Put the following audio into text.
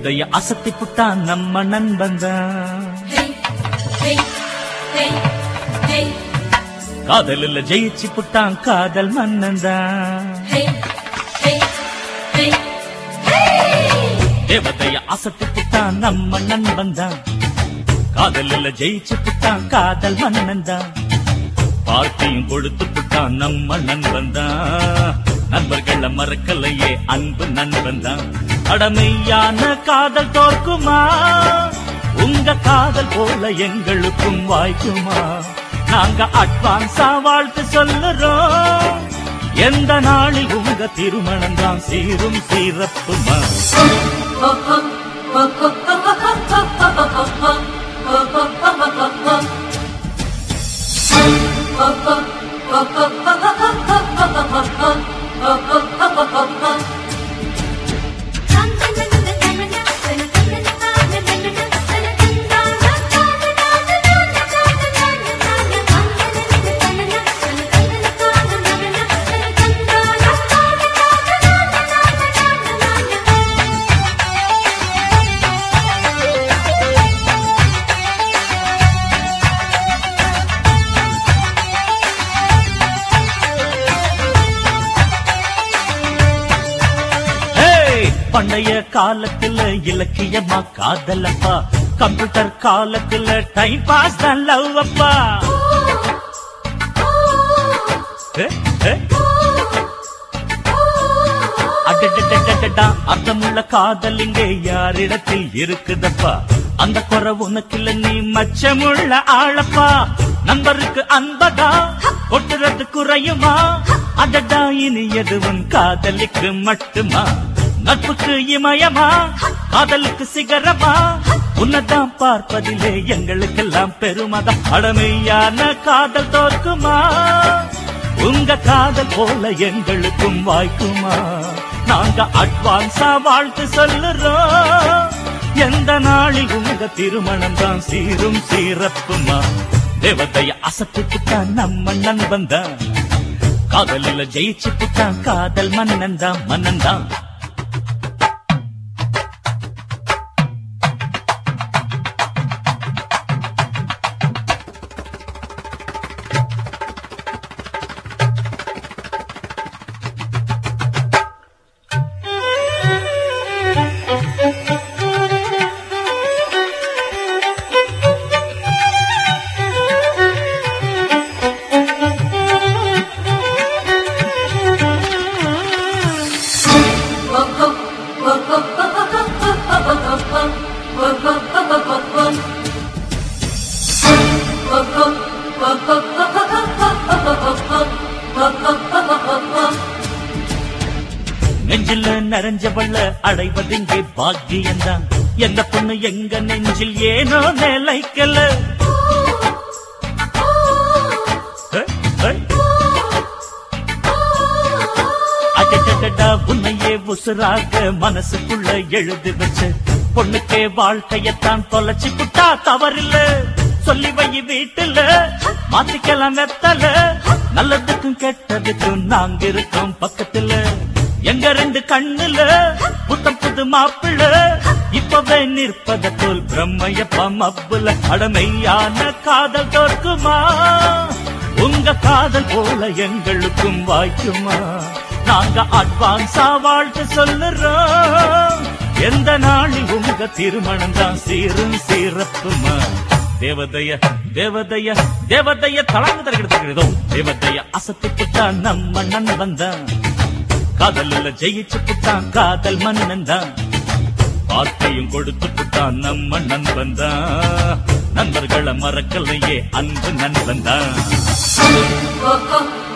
தேவதைய அசத்தி புட்டான் நம்ம நண்பன்தான் Hey, hey, hey, hey, காதலில் ஜெயிச்சு புட்டான் காதல் மன்னன்தான் hey, hey, hey, hey! தேவதைய அசத்தி புட்டான் நம்ம நண்பன்தான் காதலில் ஜெயிச்சு புட்டான் காதல் மன்னன்தான் பார்ட்டியும் கொடுத்து புட்டான் நம்ம நண்பன்தான் நண்பர்கள மறக்கலையே அன்பு நண்பன்தான் அடமையான காதல் தோற்குமா உங்க காதல் போல எங்களுக்கும் வாய்க்குமா நாங்க அட்வான்ஸா வாழ்த்து சொல்லுறோம் எந்த நாளில் உங்க திருமணம் தான் சீரும் சீரப்புமா ஹேய்! பண்டைய காலத்துல இலக்கியமா காதலப்பா கம்ப்யூட்டர் காலத்துல டைம் பாஸ் தான் லவ் அப்பா ஏ, ஏ. அடடடடடடா, அர்த்தமுள்ள காதல் இங்கே யாரிடத்தில் இருக்குதப்பா அந்த குறை உனக்கில்ல நீ மச்சமுள்ள ஆளப்பா நண்பருக்கு அன்பதா கொட்டுறது குறையுமா அடடா இனி எதுவும் காதலிக்கு மட்டுமா நட்புக்கு இமயமா காதலுக்கு சிகரமா உன்னதான் பார்ப்பதிலே எங்களுக்கெல்லாம் பெருமதம் அடமையான காதல் தோற்குமா உங்க காதல் போல எங்களுக்கும் வாய்க்குமா நாங்க அட்வான்ஸா வாழ்த்து சொல்லுறோம் எந்த நாளில் உங்க திருமணம் தான் சீரும் சீரப்புமா தேவதைய அசத்து புட்டான் நம்ம நண்பன் தான் காதலில் ஜெயிச்சு புட்டான் காதல் மன்னன் தான் மன்னன் தான் நெஞ்சில நிறைஞ்சவள்ள அடைவதிங்கே பாக்கியம்தான் எந்த பொண்ணு எங்க நெஞ்சில் ஏனோ நிலைக்கல ஏ, ஏ. அடடடடா, உன்னையே உசுராக மனசுக்குள்ள எழுதி வச்ச பொண்ணுக்கே வாழ்க்கையத்தான் தொலைச்சு புட்டா தவறில்ல சொல்லி வை வீட்டுல மாத்திக்கலாம் வெத்தல நல்லதுக்கும் கெட்டதுக்கும் நாங்க இருக்கோம் பக்கத்துல எங்க ரெண்டு கண்ணுல புத்தம் புது மாப்பிள்ள இப்பவே நிற்பத போல் பிரம்மையப்பா மப்புல அடமையான காதல் தோற்குமா உங்க காதல் போல எங்களுக்கும் வாய்க்குமா நாங்க அட்வான்ஸா வாழ்த்து சொல்லுறோம் எந்த நாளில் உங்க திருமணம் தான் சீரும் சீரப்புமா தேவதைய தேவதைய தேவதைய தளர்ந்து தருகிறதோ தேவதைய அசத்தி புட்டான் நம்ம நண்பன் தான் காதலில் ஜெயிச்சு புட்டான் காதல் மன்னன் தான் வார்த்தையும் கொடுத்து புட்டான் நம்ம நண்பன் தான் நண்பர்களை மறக்கலையே அன்பு நண்பன் தான் Oh, oh,